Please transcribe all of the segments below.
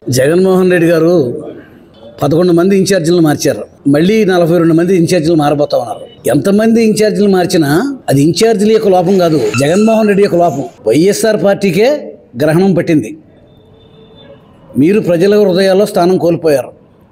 జగన్మోహన్ రెడ్డి గారు పదకొండు మంది ఇన్ఛార్జీలను మార్చారు మళ్ళీ నలభై రెండు మంది ఇన్ఛార్జీలు మారబోతా ఉన్నారు ఎంతమంది ఇన్ఛార్జీలు మార్చినా అది ఇన్ఛార్జీల యొక్క లోపం కాదు జగన్మోహన్ రెడ్డి యొక్క లోపం వైఎస్ఆర్ పార్టీకే గ్రహణం పట్టింది మీరు ప్రజల హృదయాల్లో స్థానం కోల్పోయారు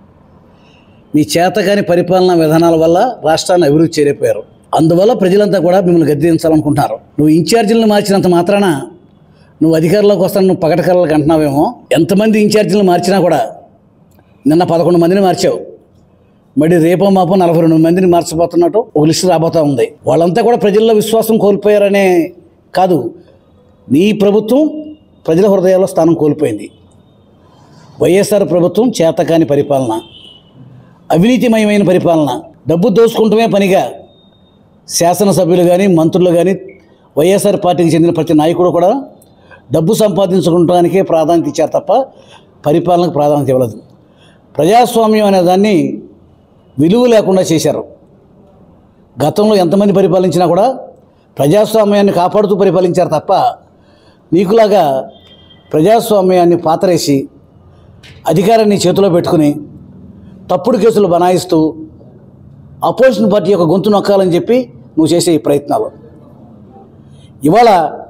మీ చేతగాని పరిపాలనా విధానాల వల్ల రాష్ట్రాన్ని అభివృద్ధి చేయలేకపోయారు అందువల్ల ప్రజలంతా కూడా మిమ్మల్ని గద్దెదించాలనుకుంటున్నారు నువ్వు ఇన్ఛార్జీలను మార్చినంత మాత్రాన నువ్వు అధికారంలోకి వస్తాను నువ్వు పగటకర్రలకు అంటున్నావేమో ఎంతమంది ఇన్ఛార్జీలను మార్చినా కూడా నిన్న పదకొండు మందిని మార్చావు మరి రేపో మాపో నలభై రెండు మందిని మార్చబోతున్నట్టు ఒక లిస్టు రాబోతా ఉంది వాళ్ళంతా కూడా ప్రజల్లో విశ్వాసం కోల్పోయారనే కాదు నీ ప్రభుత్వం ప్రజల హృదయాల్లో స్థానం కోల్పోయింది వైఎస్ఆర్ ప్రభుత్వం చేతకాని పరిపాలన అవినీతిమయమైన పరిపాలన డబ్బు దోసుకుంటమే పనిగా శాసనసభ్యులు కానీ మంత్రులు కానీ వైఎస్ఆర్ పార్టీకి చెందిన ప్రతి నాయకుడు కూడా డబ్బు సంపాదించుకోవడానికే ప్రాధాన్యత ఇచ్చారు తప్ప పరిపాలనకు ప్రాధాన్యత ఇవ్వలేదు ప్రజాస్వామ్యం అనే దాన్ని విలువ లేకుండా చేశారు గతంలో ఎంతమంది పరిపాలించినా కూడా ప్రజాస్వామ్యాన్ని కాపాడుతూ పరిపాలించారు తప్ప నీకులాగా ప్రజాస్వామ్యాన్ని పాతరేసి అధికారాన్ని చేతిలో పెట్టుకుని తప్పుడు కేసులు బనాయిస్తూ అపోజిషన్ పార్టీ యొక్క గొంతు నొక్కాలని చెప్పి నువ్వు చేసే ఈ ప్రయత్నాలు ఇవాళ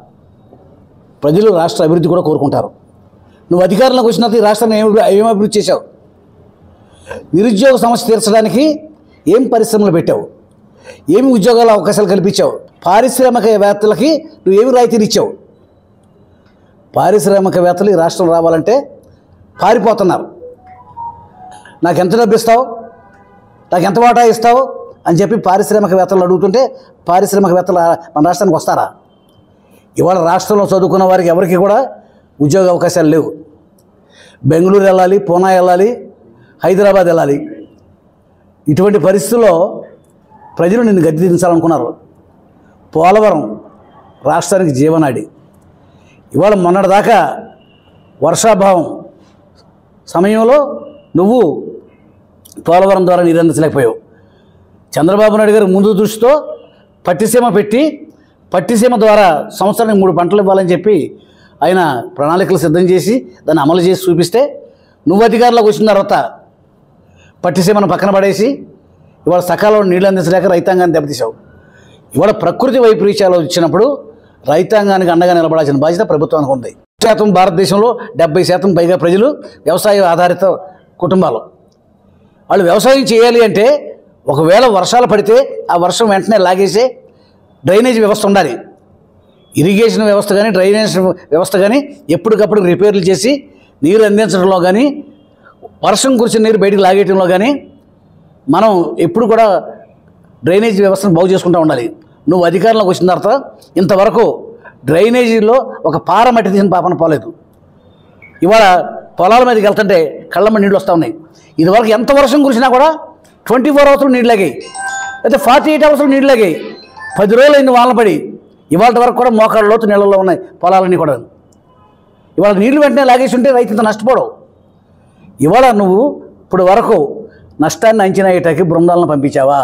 ప్రజలు రాష్ట్ర అభివృద్ధి కూడా కోరుకుంటారు నువ్వు అధికారంలోకి వచ్చినంత ఈ రాష్ట్రాన్ని ఏమి ఏం అభివృద్ధి చేశావు నిరుద్యోగ సమస్య తీర్చడానికి ఏం పరిశ్రమలు పెట్టావు ఏమి ఉద్యోగాల అవకాశాలు కల్పించావు పారిశ్రామికవేత్తలకి నువ్వు ఏమి రాయితీలు ఇచ్చావు పారిశ్రామికవేత్తలు ఈ రాష్ట్రం రావాలంటే పారిపోతున్నారు నాకు ఎంత డబ్బు ఇస్తావు నాకు ఎంత వాటా ఇస్తావు అని చెప్పి పారిశ్రామికవేత్తలు అడుగుతుంటే పారిశ్రామికవేత్తలు మన రాష్ట్రానికి వస్తారా ఇవాళ రాష్ట్రంలో చదువుకున్న వారికి ఎవరికి కూడా ఉద్యోగ అవకాశాలు లేవు బెంగళూరు వెళ్ళాలి పూనా వెళ్ళాలి హైదరాబాద్ వెళ్ళాలి ఇటువంటి పరిస్థితుల్లో ప్రజలు నిన్ను గద్దె దించాలనుకున్నారు పోలవరం రాష్ట్రానికి జీవనాడి ఇవాళ మొన్నటిదాకా వర్షాభావం సమయంలో నువ్వు పోలవరం ద్వారా నీరు అందించలేకపోయావు చంద్రబాబు నాయుడు గారు ముందు దృష్టితో పట్టిసీమ పెట్టి పట్టిసీమ ద్వారా సంవత్సరానికి మూడు పంటలు ఇవ్వాలని చెప్పి ఆయన ప్రణాళికలు సిద్ధం చేసి దాన్ని అమలు చేసి చూపిస్తే నువ్వు అధికారంలోకి వచ్చిన తర్వాత పట్టిసీమను పక్కన పడేసి ఇవాళ సకాలంలో నీళ్ళు అందించలేక రైతాంగాన్ని దెబ్బతీసావు ఇవాళ ప్రకృతి వైపరీత్యాలు వచ్చినప్పుడు రైతాంగానికి అండగా నిలబడాల్సిన బాధ్యత ప్రభుత్వానికి ఉంది శాతం భారతదేశంలో డెబ్బై శాతం పైగా ప్రజలు వ్యవసాయ ఆధారిత కుటుంబాలు వాళ్ళు వ్యవసాయం చేయాలి అంటే ఒకవేళ వర్షాలు పడితే ఆ వర్షం వెంటనే లాగేసే డ్రైనేజ్ వ్యవస్థ ఉండాలి ఇరిగేషన్ వ్యవస్థ కానీ డ్రైనేజ్ వ్యవస్థ కానీ ఎప్పటికప్పుడు రిపేర్లు చేసి నీరు అందించడంలో కానీ వర్షం కురిసిన నీరు బయటికి లాగేయడంలో కానీ మనం ఎప్పుడు కూడా డ్రైనేజ్ వ్యవస్థను బాగు చేసుకుంటూ ఉండాలి నువ్వు అధికారంలోకి వచ్చిన తర్వాత ఇంతవరకు డ్రైనేజీలో ఒక పార మట్టి తీసిన పాపన పోలేదు ఇవాళ పొలాల మీదకి వెళ్తుంటే కళ్ళమ్మ నీళ్ళు వస్తూ ఉన్నాయి ఇదివరకు ఎంత వర్షం కురిసినా కూడా ట్వంటీ ఫోర్ అవర్స్లో నీళ్ళు లాగాయి అయితే ఫార్టీ ఎయిట్ అవర్స్లో నీళ్ళు లాగాయి పది రోజులు అయింది వానలు పడి ఇవాళ వరకు కూడా మోకాళ్ళ లోతు నీళ్ళలో ఉన్నాయి పొలాలన్నీ కూడా ఇవాళ నీళ్లు వెంటనే లాగేసి ఉంటే రైతు ఇంత నష్టపోవడం ఇవాళ నువ్వు ఇప్పుడు వరకు నష్టాన్ని అంచనా వేయటానికి బృందాలను పంపించావా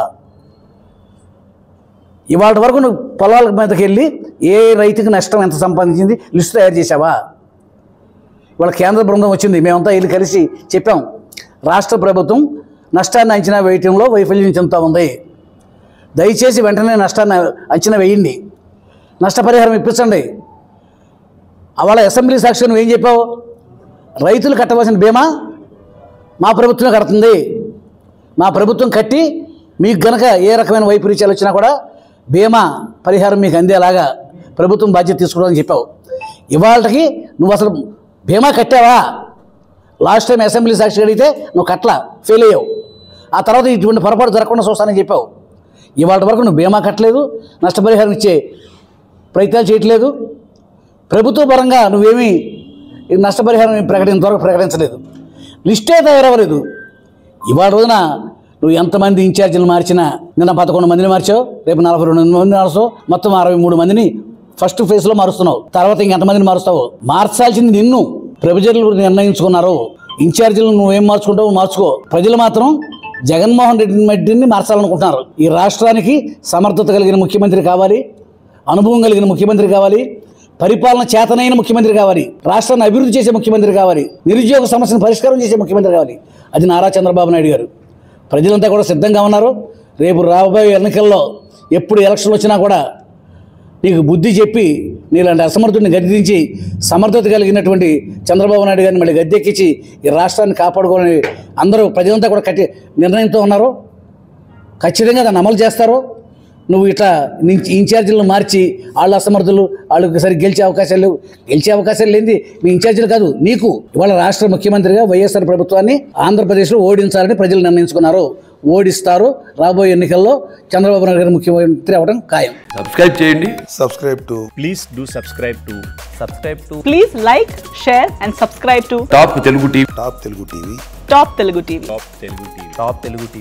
ఇవాళ వరకు నువ్వు పొలాల మీదకి వెళ్ళి ఏ రైతుకి నష్టం ఎంత సంపాదించింది లిస్ట్ తయారు చేసావా ఇవాళ కేంద్ర బృందం వచ్చింది మేమంతా వెళ్ళి కలిసి చెప్పాం రాష్ట్ర ప్రభుత్వం నష్టాన్ని అంచనా వేయటంలో వైఫల్యం చెందుతూ ఉంది దయచేసి వెంటనే నష్టాన్ని అంచనా వేయండి నష్టపరిహారం ఇప్పించండి అవాళ అసెంబ్లీ సాక్షి నువ్వు ఏం చెప్పావు రైతులు కట్టవలసిన బీమా మా ప్రభుత్వమే కడుతుంది మా ప్రభుత్వం కట్టి మీకు గనక ఏ రకమైన వైపరీత్యాలు వచ్చినా కూడా బీమా పరిహారం మీకు అందేలాగా ప్రభుత్వం బాధ్యత తీసుకోవడానికి చెప్పావు ఇవాళకి నువ్వు అసలు బీమా కట్టావా లాస్ట్ టైం అసెంబ్లీ సాక్షి అడిగితే నువ్వు కట్ల ఫెయిల్ అయ్యావు ఆ తర్వాత ఇటువంటి పొరపాటు జరగకుండా చూస్తానని చెప్పావు ఇవాళ వరకు నువ్వు బీమా కట్టలేదు నష్టపరిహారం ఇచ్చే ప్రయత్నాలు చేయట్లేదు ప్రభుత్వ పరంగా నువ్వేమీ ఈ నష్టపరిహారం ప్రకటించ వరకు ప్రకటించలేదు లిస్టే తయారవ్వలేదు ఇవాళ రోజున నువ్వు ఎంతమంది ఇన్ఛార్జీలు మార్చినా నిన్న పదకొండు మందిని మార్చావు రేపు నలభై రెండు మంది మారుస్తావు మొత్తం అరవై మూడు మందిని ఫస్ట్ ఫేజ్లో మారుస్తున్నావు తర్వాత ఇంకెంతమందిని మారుస్తావు మార్చాల్సింది నిన్ను ప్రజలు నిర్ణయించుకున్నారు ఇన్ఛార్జీలు నువ్వేం మార్చుకుంటావు మార్చుకో ప్రజలు మాత్రం జగన్మోహన్ రెడ్డి రెడ్డిని మార్చాలనుకుంటున్నారు ఈ రాష్ట్రానికి సమర్థత కలిగిన ముఖ్యమంత్రి కావాలి అనుభవం కలిగిన ముఖ్యమంత్రి కావాలి పరిపాలన చేతనైన ముఖ్యమంత్రి కావాలి రాష్ట్రాన్ని అభివృద్ధి చేసే ముఖ్యమంత్రి కావాలి నిరుద్యోగ సమస్యను పరిష్కారం చేసే ముఖ్యమంత్రి కావాలి అది నారా చంద్రబాబు నాయుడు గారు ప్రజలంతా కూడా సిద్ధంగా ఉన్నారు రేపు రాబోయే ఎన్నికల్లో ఎప్పుడు ఎలక్షన్ వచ్చినా కూడా నీకు బుద్ధి చెప్పి నీలాంటి అసమర్థుడిని గద్దించి సమర్థత కలిగినటువంటి చంద్రబాబు నాయుడు గారిని మళ్ళీ గద్దెక్కించి ఈ రాష్ట్రాన్ని కాపాడుకోవాలని అందరూ ప్రజలంతా కూడా కట్టి నిర్ణయంతో ఉన్నారు ఖచ్చితంగా దాన్ని అమలు చేస్తారు నువ్వు ఇట్లా నుంచి ఇన్ఛార్జీలను మార్చి వాళ్ళ అసమర్థులు వాళ్ళకి సరి గెలిచే అవకాశాలు లేవు గెలిచే అవకాశాలు లేనిది మీ ఇన్ఛార్జీలు కాదు నీకు ఇవాళ రాష్ట్ర ముఖ్యమంత్రిగా వైఎస్ఆర్ ప్రభుత్వాన్ని ఆంధ్రప్రదేశ్లో ఓడించాలని ప్రజలు నిర్ణయించుకున్నారు ఓడిస్తారు రాబోయే ఎన్నికల్లో చంద్రబాబు నాయుడు గారు ముఖ్యమంత్రి అవ్వడం ఖాయం సబ్స్క్రైబ్ చేయండి subscribe to please do subscribe to subscribe to Please like, share, and subscribe to top Telugu TV Top Telugu TV. Top Telugu TV. top telugu tv top telugu tv